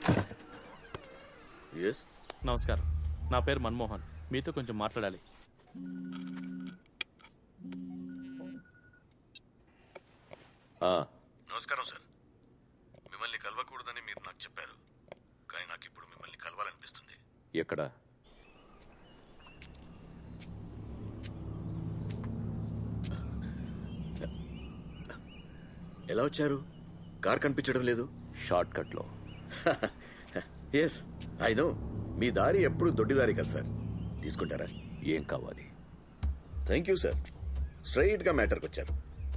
Yes నమస్కారం నా పేరు మన్మోహన్ మీతో కొంచెం మాట్లాడాలి నమస్కారం సార్ మిమ్మల్ని కలవకూడదని మీరు నాకు చెప్పారు కానీ నాకు ఇప్పుడు మిమ్మల్ని కలవాలనిపిస్తుంది ఎక్కడ ఎలా వచ్చారు కార్ కనిపించడం లేదు షార్ట్ కట్లో ఎస్ ఐ నో మీ దారి ఎప్పుడు దొడ్డిదారి కదా సార్ తీసుకుంటారా ఏం కావాలి థ్యాంక్ యూ సార్ స్ట్రైట్ గా మ్యాటర్కి వచ్చారు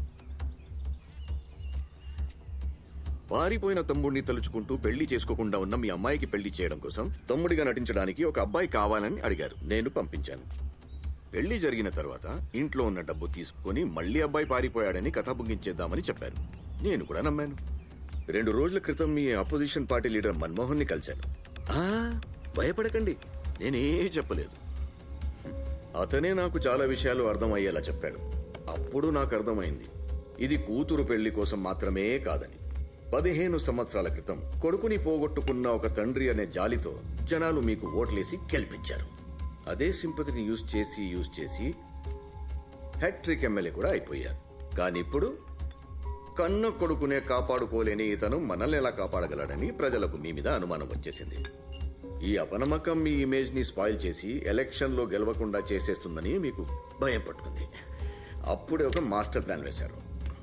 పారిపోయిన తమ్ముడిని తలుచుకుంటూ పెళ్లి చేసుకోకుండా ఉన్న మీ అమ్మాయికి పెళ్లి చేయడం కోసం తమ్ముడిగా నటించడానికి ఒక అబ్బాయి కావాలని అడిగారు నేను పంపించాను పెళ్లి జరిగిన తర్వాత ఇంట్లో ఉన్న డబ్బు తీసుకుని మళ్ళీ అబ్బాయి పారిపోయాడని కథ ముగించేద్దామని చెప్పారు నేను కూడా నమ్మాను రెండు రోజుల క్రితం మీ అపోజిషన్ పార్టీ లీడర్ మన్మోహన్ ని కలిశాను ఆ, భయపడకండి నేనేం చెప్పలేదు అతనే నాకు చాలా విషయాలు అర్థమయ్యేలా చెప్పాడు అప్పుడు నాకు అర్థమైంది ఇది కూతురు పెళ్లి కోసం మాత్రమే కాదని పదిహేను సంవత్సరాల క్రితం కొడుకుని పోగొట్టుకున్న ఒక తండ్రి అనే జాలితో జనాలు మీకు ఓట్లేసి గెలిపించారు అదే సింపతిని యూజ్ చేసి యూజ్ చేసి హ్యాట్రిక్ ఎమ్మెల్యే కూడా అయిపోయారు కానీ ఇప్పుడు కన్న కొడుకునే కాపాడుకోలేని ఇతను మనల్ని ఎలా కాపాడగలడని ప్రజలకు మీ మీద అనుమానం వచ్చేసింది ఈ అపనమ్మకం మీ ఇమేజ్ ని స్పాయిల్ చేసి ఎలక్షన్ లో గెలవకుండా చేసేస్తుందని మీకు భయం పట్టుకుంది అప్పుడే ఒక మాస్టర్ ప్లాన్ వేశారు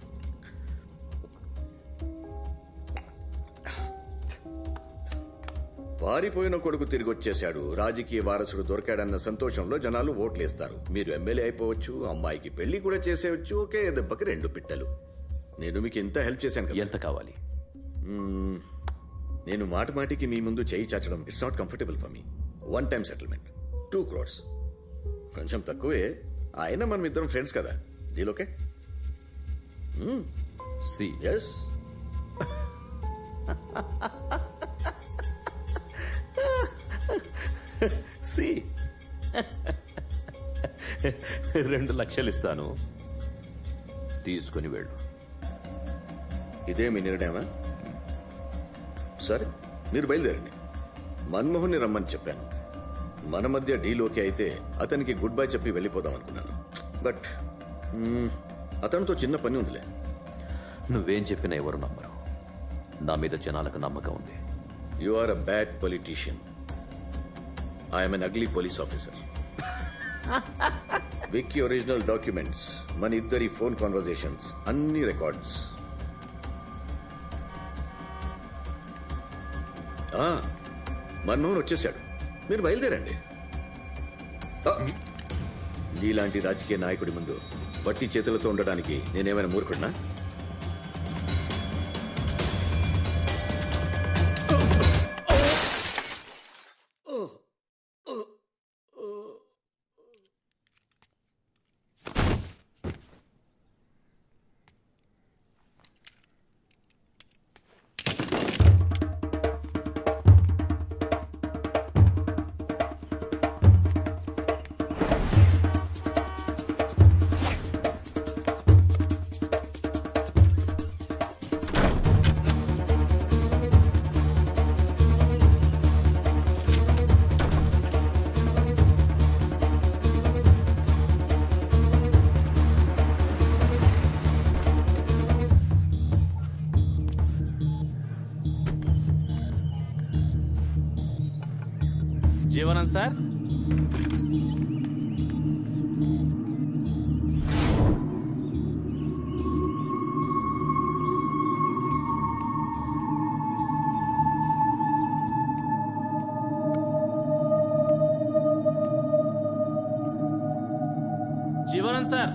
పారిపోయిన కొడుకు తిరిగి వచ్చేశాడు రాజకీయ వారసుడు దొరికాడన్న సంతోషంలో జనాలు ఓట్లేస్తారు మీరు ఎమ్మెల్యే అయిపోవచ్చు అమ్మాయికి పెళ్లి కూడా చేసేయచ్చు ఒకే దెబ్బకి రెండు పిట్టలు నేను మీకు ఎంత హెల్ప్ చేశాను కదా ఎంత కావాలి మ్మ్. నేను మాటి మాటికి మీ ముందు చేయి చాచడం it's not comfortable for me one time settlement two crores కొంచెం తక్కువే అయినా మనం ఇద్దరం ఫ్రెండ్స్ కదా deal okay C S C రెండు లక్షలు ఇస్తాను తీసుకుని వెళ్ళు ఇదే మీ నిర్ణయమా సరే మీరు బయలుదేరండి మన్మోహన్ ని రమ్మని చెప్పాను మన మధ్య డీల్ ఓకే అయితే అతనికి గుడ్ బై చెప్పి వెళ్ళిపోదాం అనుకున్నాను బట్ మ్మ్, అతనితో చిన్న పని ఉందిలే నువ్వేం చెప్పినా ఎవరు నమ్మరు నా మీద జనాలకు నమ్మకం ఉంది you are a bad politician I'm an ugly police officer Vicky original documents మన ఇద్దరి ఫోన్ కాన్వర్జేషన్స్ అన్ని రికార్డ్స్ మన్మోహన్ వచ్చేసాడు మీరు బయలుదేరండి ఆ, నీలాంటి రాజకీయ నాయకుడి ముందు వట్టి చేతులతో ఉండడానికి నేనేమైనా మూర్ఖుడినా జీవనం సార్ జీవనం సార్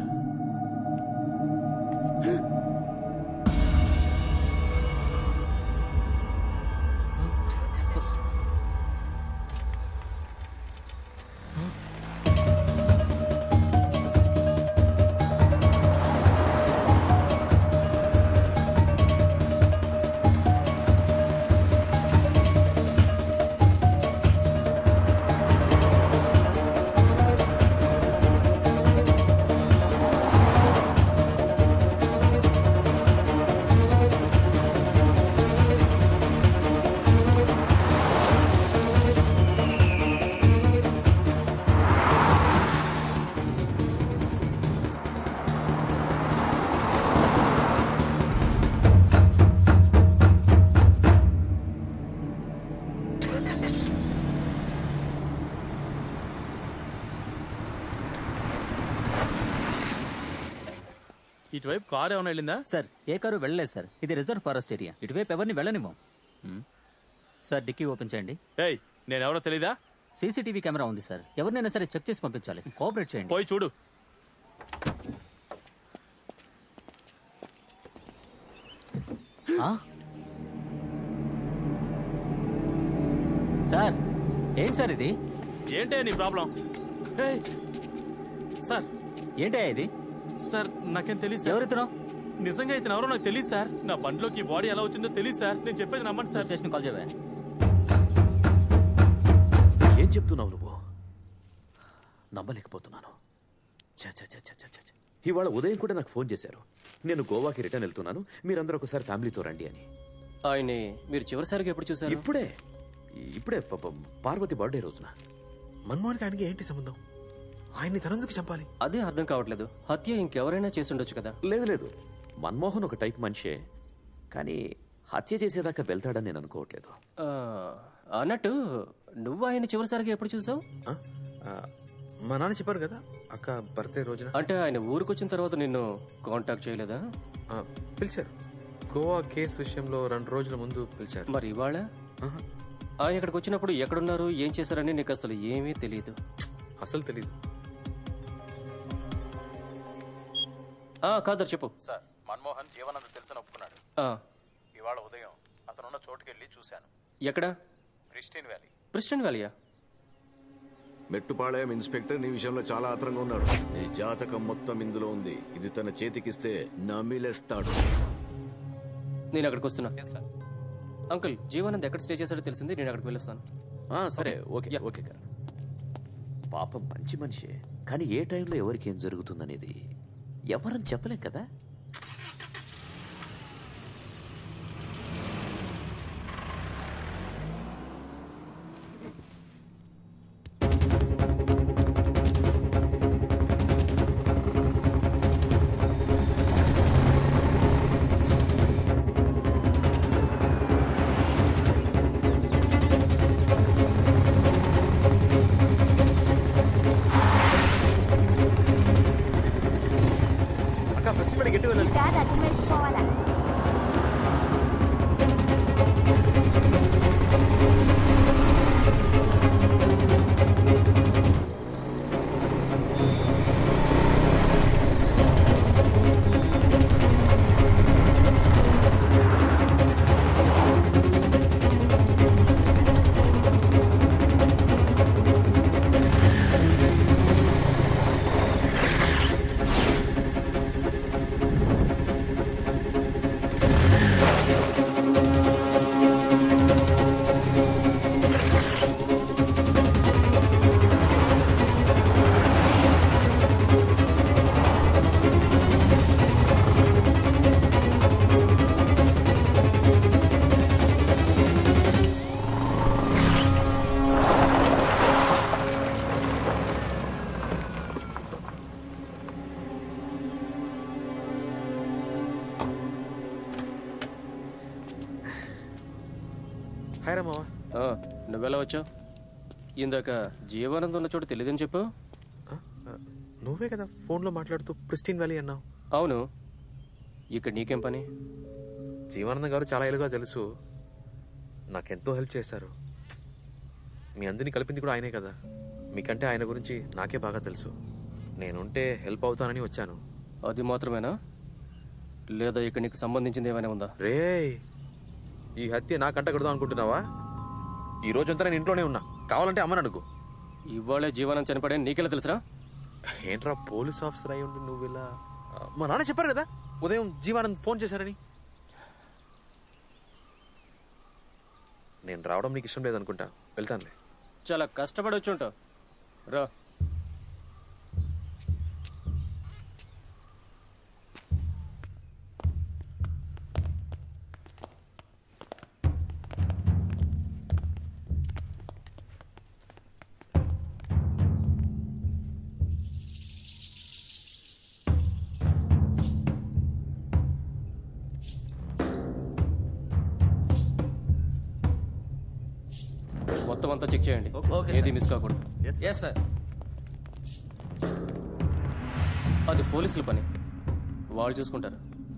ఇటువైపు కార్ ఏమైనా వెళ్ళిందా సార్ ఏ కారు వెళ్ళలేదు సార్ ఇది రిజర్వ్ ఫారెస్ట్ ఏరియా ఇటువైపు ఎవరిని వెళ్ళనివ్వం హ్మ్. సార్ డిక్కీ ఓపెన్ చేయండి ఏయ్ నేను ఎవరో తెలీదా సీసీటీవీ కెమెరా ఉంది సార్ ఎవరినైనా సరే చెక్ చేసి పంపించాలి కోఆపరేట్ చేయండి పోయి చూడు ఆ? సార్ ఏంటి సార్ ఇది ఏంటే నీ ప్రాబ్లం ఏయ్ సార్ ఏంటి ఇది సార్ నాకేం తెలియదు సార్ ఎవరితను నిజంగా ఇతను ఎవరో నాకు తెలియదు సార్ నా బండిలోకి ఈ బాడీ ఎలా వచ్చిందో తెలియదు సార్ నేను చెప్పేది నమ్మండి సార్ స్టేషన్ కాల్ చేయవా ఏం చెప్తున్నావు నువ్వు నమ్మలేకపోతున్నాను ఛ, ఛ, ఛ, ఛ, ఛ, ఛ, ఛ. ఇవాళ ఉదయం కూడా నాకు ఫోన్ చేశారు నేను గోవాకి రిటర్న్ వెళ్తున్నాను మీరందరూ ఒకసారి ఫ్యామిలీతో రండి అని ఆయన్ని మీరు చివరిసారిగా ఎప్పుడు చూసారు ఇప్పుడే ఇప్పుడే పాపం పార్వతి బర్త్డే రోజున మన్మోహన్కి ఆయనకి ఏంటి సంబంధం ఆయన్ని తనందుకు చంపాలి అదే అర్థం కావట్లేదు హత్య ఇంకెవరైనా చేసి ఉండొచ్చు కదా లేదు లేదు మన్మోహన్ ఒక టైప్ మనిషే కానీ హత్య చేసేదాకా వెళ్తాడని నేను అనుకోవట్లేదు ఆ, అన్నట్టు నువ్వు ఆయన చివరిసారిగా ఎప్పుడు చూసావు ఆ? ఆ, మా నాన్న చెప్పారు కదా అక్క బర్త్డే రోజున అంటే ఆయన ఊరికి వచ్చిన తర్వాత నిన్ను కాంటాక్ట్ చేయలేదా ఆ, పిలిచారు గోవా కేసు విషయంలో రెండు రోజుల ముందు పిలిచారు మరి ఇవాళ ఆహా, ఆయన ఇక్కడికి వచ్చినప్పుడు ఎక్కడున్నారు ఏం చేశారని నీకు అసలు ఏమీ తెలియదు అసలు తెలీదు ఆ కాదర్ చెప్పు సార్ మన్మోహన్ జీవనంద తెలిసిన ఒప్పుకున్నాడు ఆ, ఇవాళ ఉదయం అతనున్న చోటుకెళ్ళి చూశాను ఎక్కడ క్రిస్టియన్ వ్యాలీ ప్రిస్టన్ వ్యాలీయా మెట్టుపాళయం ఇన్స్పెక్టర్ నీ విషయంలో చాలా ఆత్రంగా ఉన్నాడు నీ జాతకం మొత్తం ఇందులో ఉంది ఇది తన చేతికిస్తే నమిలేస్తాడు నేను అక్కడికి వస్తున్నా ఎస్ సార్ అంకుల్ జీవానంద్ ఎక్కడ స్టే చేశాడో తెలిసింది నేను అక్కడికి వెళ్ళొస్తాను ఆ, సరే ఓకే ఓకే కరణ్ పాపం మంచి మనిషే కానీ ఏ టైంలో ఎవరికి ఏం జరుగుతుందనేది ఎవరని చెప్పలేం కదా అక్క బస్సు పడి గట్టి వెళ్ళాలి కాదు అజమాయికి పోవాలా హాయ్ రామావా ఆ, నువ్వెలా వచ్చావు ఇందాక జీవానంద్ ఉన్న చోటు తెలియదని చెప్పు ఆ? ఆ, నువ్వే కదా ఫోన్లో మాట్లాడుతూ ప్రిస్టిన్ వ్యాలీ అన్నావు అవును ఇక్కడ నీకేం పని జీవానందం గారు చాలా ఏళ్ళుగా తెలుసు నాకెంతో హెల్ప్ చేశారు మీ అందరినీ కలిపింది కూడా ఆయనే కదా మీకంటే ఆయన గురించి నాకే బాగా తెలుసు నేనుంటే హెల్ప్ అవుతానని వచ్చాను అది మాత్రమేనా లేదా ఇక్కడ నీకు సంబంధించింది ఏమైనా ఉందా రే ఈ హత్య నా కంట కడదాం అనుకుంటున్నావా ఈ రోజంతా నేను ఇంట్లోనే ఉన్నా కావాలంటే అమ్మని అడుగు ఇవాళే జీవనం చనిపడే నీకెలా తెలుసురా ఏంట్రా పోలీస్ ఆఫీసర్ అయి ఉండి నువ్వు ఇలా ఆ, మా నాన్న చెప్పారు కదా ఉదయం జీవానంద్ ఫోన్ చేశారని నేను రావడం నీకు ఇష్టం లేదనుకుంటా వెళ్తానులే చాలా కష్టపడి వచ్చి ఉంటావు రా మొత్తం అంతా చెక్ చేయండి ఏది మిస్ కాకూడదు అది పోలీసుల పని వాళ్ళు చూసుకుంటారు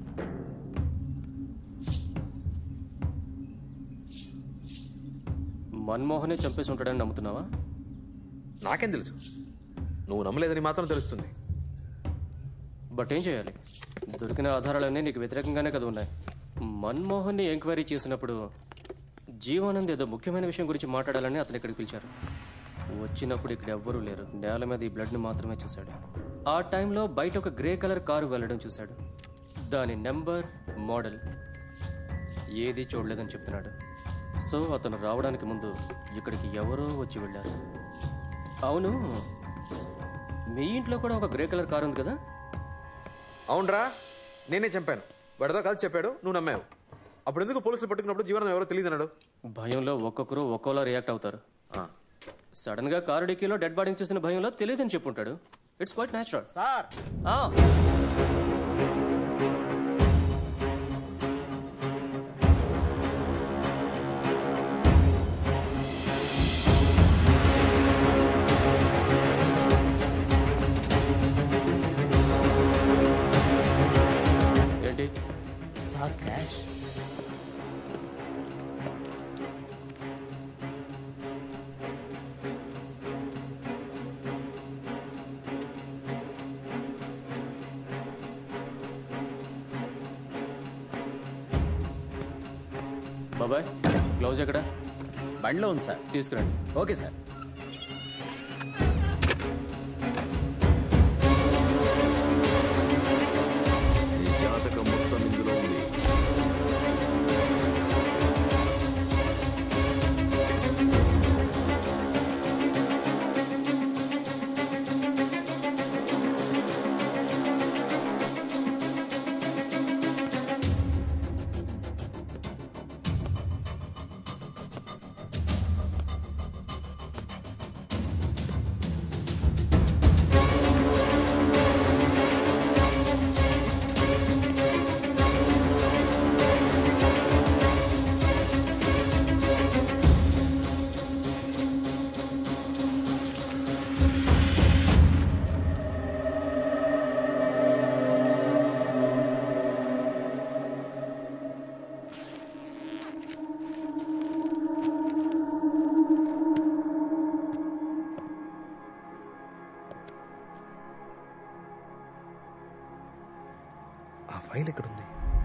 మన్మోహనే చంపేసి ఉంటాడని నమ్ముతున్నావా నాకేం తెలుసు నువ్వు నమ్మలేదని మాత్రం తెలుస్తుంది బట్ ఏం చేయాలి దొరికిన ఆధారాలన్నీ నీకు వ్యతిరేకంగానే కదా ఉన్నాయి మన్మోహన్ని ఎంక్వైరీ చేసినప్పుడు జీవానంద్ ఏదో ముఖ్యమైన విషయం గురించి మాట్లాడాలని అతను ఇక్కడికి పిలిచారు వచ్చినప్పుడు ఇక్కడ ఎవ్వరూ లేరు నేల మీద ఈ బ్లడ్ని మాత్రమే చూశాడు ఆ టైంలో బయట ఒక గ్రే కలర్ కారు వెళ్ళడం చూశాడు దాని నెంబర్ మోడల్ ఏది చూడలేదని చెప్తున్నాడు సో అతను రావడానికి ముందు ఇక్కడికి ఎవరో వచ్చి వెళ్ళారు అవును మీ ఇంట్లో కూడా ఒక గ్రే కలర్ కారు ఉంది కదా అవునరా నేనే చంపాను వాడితో కలిసి చెప్పాడు నువ్వు నమ్మావు అప్పుడు ఎందుకు పోలీసులు పట్టుకున్నప్పుడు జీవనం ఎవరో తెలియదు అన్నాడు భయంలో ఒక్కొక్కరు ఒక్కోలా రియాక్ట్ అవుతారు ఆ, సడన్ గా కారు డిక్కీలో డెడ్ బాడీని చూసిన భయంలో తెలియదని చెప్పుంటాడు ఇట్స్ క్వైట్ న్యాచురల్ సార్ ఏంటి సార్ క్యాష్ బాబాయ్ గ్లౌజ్ ఎక్కడ బండిలో ఉంది సార్ తీసుకురండి ఓకే సార్ ఈ జాతకం మొత్తం ఇందులో ఉంది ఆ ఫైల్ ఎక్కడుంది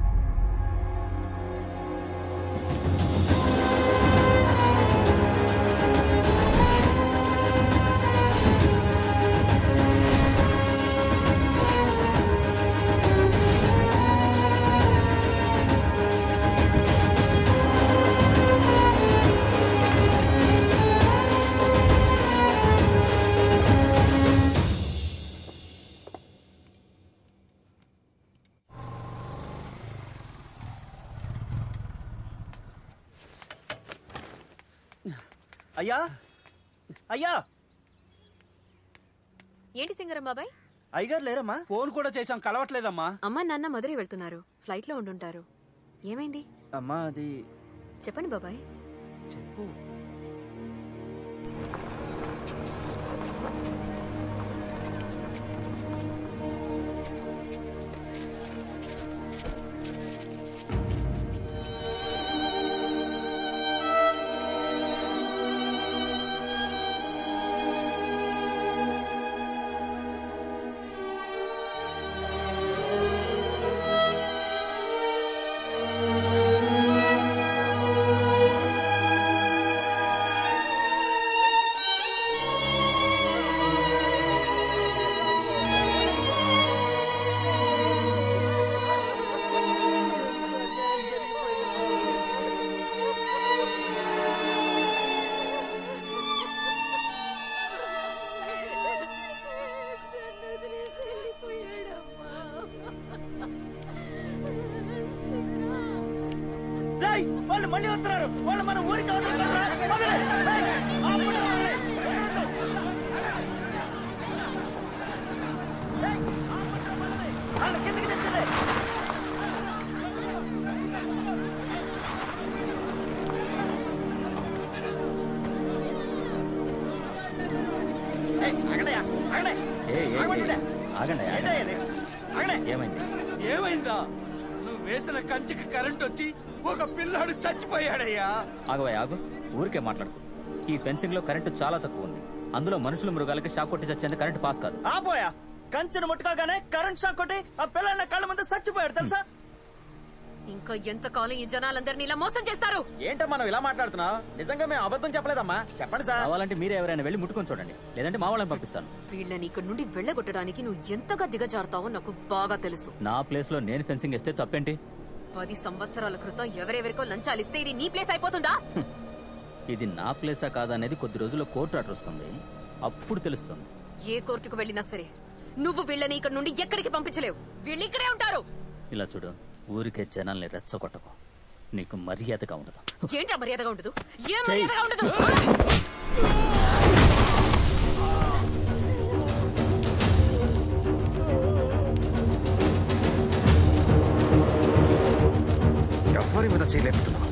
అయ్యా అయ్యా ఏంటి సింగరం బాబాయ్ అయ్యగారు లేరమ్మా ఫోన్ కూడా చేశాం కలవట్లేదమ్మా అమ్మ నాన్న మధురై వెళ్తున్నారు ఫ్లైట్ లో ఉండుంటారు ఏమైంది అమ్మా అది చెప్పండి బాబాయ్ చెప్పు రేయ్, వాళ్ళు మళ్ళీ వస్తున్నారు వాళ్ళు మన ఊరికి అవతల పడరా? వదిలే. రేయ్, ఆపండి, వదిలే. వదలొద్దు. రేయ్, ఆపండి, వదిలే. వాళ్ళ కిందకి తెచ్చండి ఏయ్, ఆగండయ్యా, ఆగండి. ఆగండి. ఆగండి ఏంటయ్యా ఇది? ఆగండి. ఏమైంది ఏమైందా నువ్వు వేసిన కంచికి కరెంట్ వచ్చి ఒక పిల్లాడు చచ్చిపోయాడయ్యా ఆగవయ్య ఆగు ఊరికే మాట్లాడుకో ఈ ఫెన్సింగ్ లో కరెంటు చాలా తక్కువ ఉంది అందులో మనుషులు మృగాలకి షాక్ కొట్టి చచ్చేందుకు కరెంట్ పాస్ కాదు ఆపోయా కంచెను ముట్టుకోగానే కరెంట్ షాక్ కొట్టి ఆ పిల్లల కళ్ళ ముందు చచ్చిపోయాడు తెలుసా ఇంకా ఎంతకాలం ఈ జనాలందరినీ ఇలా మోసం చేస్తారు ఏంటో మనం ఇలా మాట్లాడుతున్నావు నిజంగా మేము అబద్ధం చెప్పలేదమ్మా చెప్పండి సార్ కావాలంటే మీరే ఎవరైనా వెళ్ళి ముట్టుకొని చూడండి లేదంటే మా వాళ్ళని పంపిస్తాను వీళ్ళని ఇక్కడి నుండి వెళ్ళగొట్టడానికి నువ్వు ఎంతగా దిగజారుతావో నాకు బాగా తెలుసు నా ప్లేస్ లో నేను ఫెన్సింగ్ ఇస్తే తప్పేంటి పది సంవత్సరాల క్రితం ఎవరెవరికో లంచాలు ఇస్తే ఇది నీ ప్లేస్ అయిపోతుందా ఇది నా ప్లేసా కాదా అనేది కొద్ది రోజుల్లో కోర్టు ఆర్డర్ వస్తుంది అప్పుడు తెలుస్తుంది ఏ కోర్టుకు వెళ్ళినా సరే నువ్వు వీళ్ళని ఇక్కడ నుండి ఎక్కడికి పంపించలేవు వీళ్ళు ఇక్కడే ఉంటారు ఇలా చూడు ఊరికే జనాల్ని రెచ్చగొట్టకు నీకు మర్యాదగా ఉండదు ఏంట్రా మర్యాదగా ఉండదు ఏం మర్యాదగా ఉండదు ఎవరి మీద చేయలేపుతున్నావు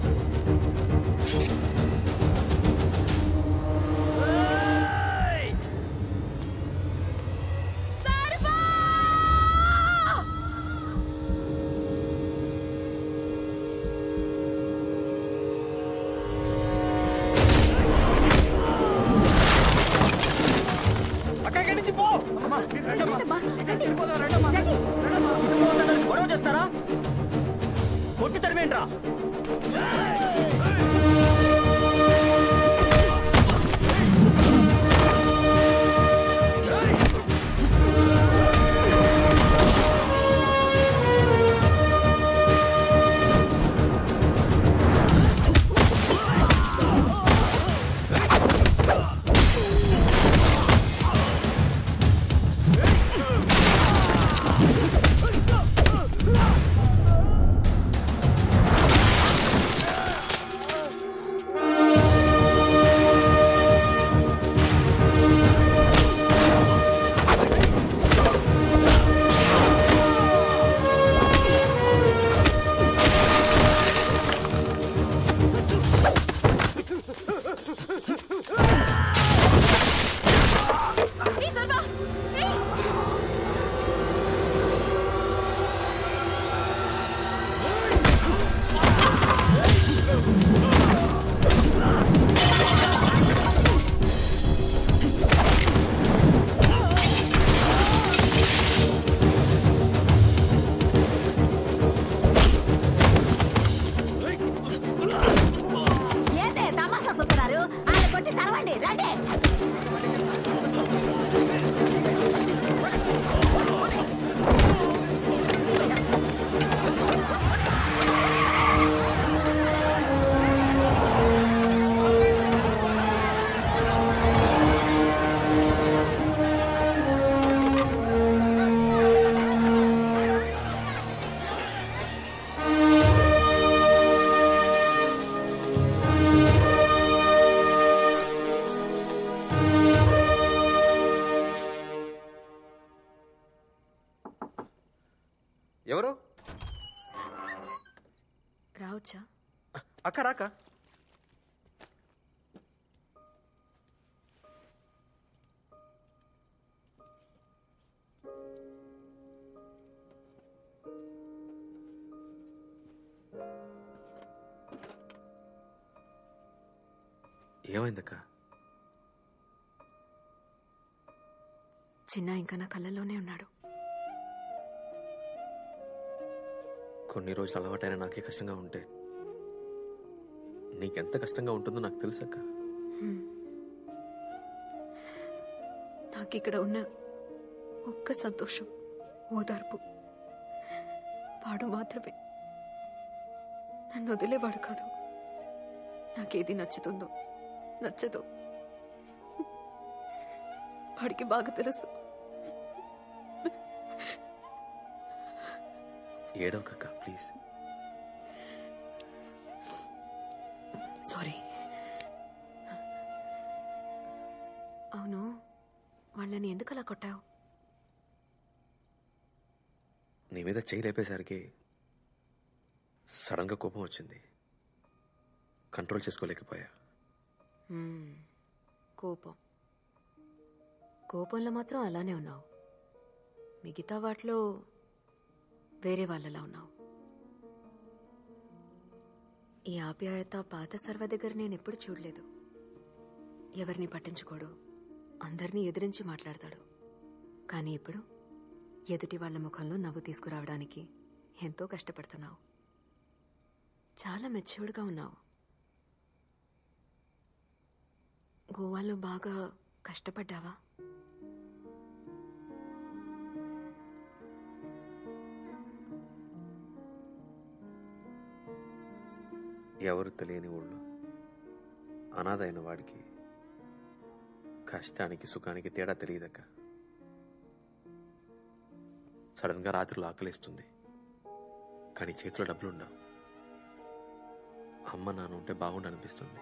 అక్కడి నుంచి పో అమ్మా, మీరు రండమ్మా. ఇక్కడికి వెళ్ళిపోదాం, రండమ్మా. రండమ్మా. గొడవ చేస్తారా కొట్టి తరిమేంట్రా ఏయ్, సర్వా! ఏయ్! ఏంటే తమాషా చూస్తున్నారు ఆయన కొట్టి తరవండి రండి ఎవరు రావచ్చా అక్క రాక ఏమైందక్క చిన్న ఇంకా నా కళ్ళల్లోనే ఉన్నాడు కొన్ని రోజులు అలవాటైన నాకే కష్టంగా ఉంటే నీకెంత కష్టంగా ఉంటుందో నాకు తెలుసక్క నాకు ఇక్కడ ఉన్న ఒక్క సంతోషం ఓదార్పు వాడు మాత్రమే నన్ను వదిలేవాడు కాదు నాకేది నచ్చుతుందో నచ్చదో వాడికి బాగా తెలుసు ఏడవకక్క ప్లీజ్ సారీ అవును వాళ్ళని ఎందుకు అలా కొట్టావు నీ మీద చేయి లేపేసరికి సడన్గా కోపం వచ్చింది కంట్రోల్ చేసుకోలేకపోయా మ్మ్. కోపం కోపంలో మాత్రం అలానే ఉన్నావు మిగతా వాటిలో వేరే వాళ్ళలా ఉన్నావు ఈ ఆప్యాయత పాత సర్వ దగ్గర నేను ఎప్పుడు చూడలేదు ఎవరిని పట్టించుకోడు అందరినీ ఎదిరించి మాట్లాడతాడు కానీ ఇప్పుడు ఎదుటి వాళ్ళ ముఖంలో నవ్వు తీసుకురావడానికి ఎంతో కష్టపడుతున్నావు చాలా మెచ్యూర్డ్గా ఉన్నావు గోవాలో బాగా కష్టపడ్డావా ఎవరు తెలియని ఊళ్ళో అనాథ అయిన వాడికి కష్టానికి సుఖానికి తేడా తెలియదక్క సడన్గా రాత్రిలో ఆకలిస్తుంది కానీ చేతిలో డబ్బులు ఉండవు అమ్మ నాన్న ఉంటే బాగుండు అనిపిస్తుంది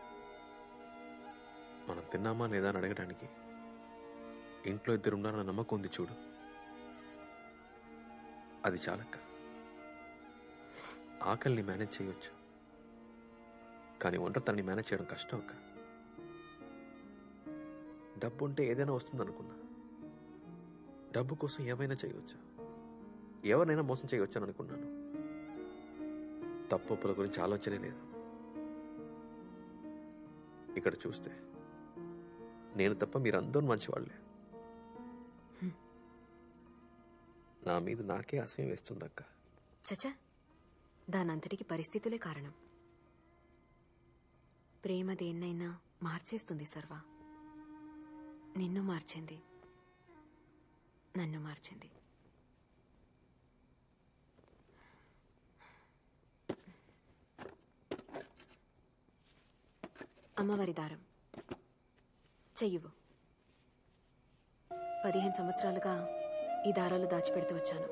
మనం తిన్నామా లేదా అని అడగడానికి ఇంట్లో ఇద్దరు ఉన్నారన్న నమ్మకం ఉంది చూడు అది చాలక్క ఆకలిని మేనేజ్ చేయొచ్చు కానీ ఒంటరితనాన్ని మేనేజ్ చేయడం కష్టం అక్క డబ్బు ఉంటే ఏదైనా వస్తుంది అనుకున్నా డబ్బు కోసం ఏమైనా చేయవచ్చు ఎవరినైనా మోసం చేయవచ్చు అని అనుకున్నాను తప్పుల గురించి ఆలోచనే లేదు ఇక్కడ చూస్తే నేను తప్ప మీరందరూ మంచివాళ్ళే నా మీద నాకే అసహ్యం వేస్తుందక్క చచ దానంతటికి పరిస్థితులే కారణం ప్రేమ దేన్నైనా మార్చేస్తుంది సర్వా నిన్ను మార్చింది నన్ను మార్చింది అమ్మవారి దారం చెయ్యువు పదిహేను సంవత్సరాలుగా ఈ దారాలు దాచిపెడుతూ వచ్చాను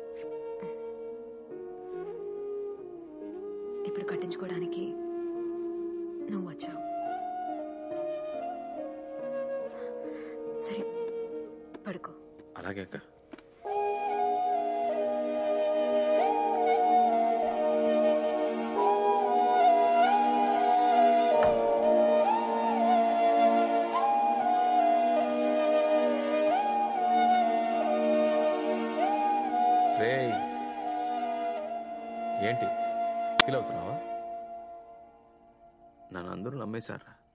ఇప్పుడు కట్టించుకోవడానికి నువ్వు వచ్చావు సరే పడుకో అలాగే అక్క రేయ్ ఏంటి ఫీల్ అవుతున్నావా నన్ను అందరూ నమ్మేశారా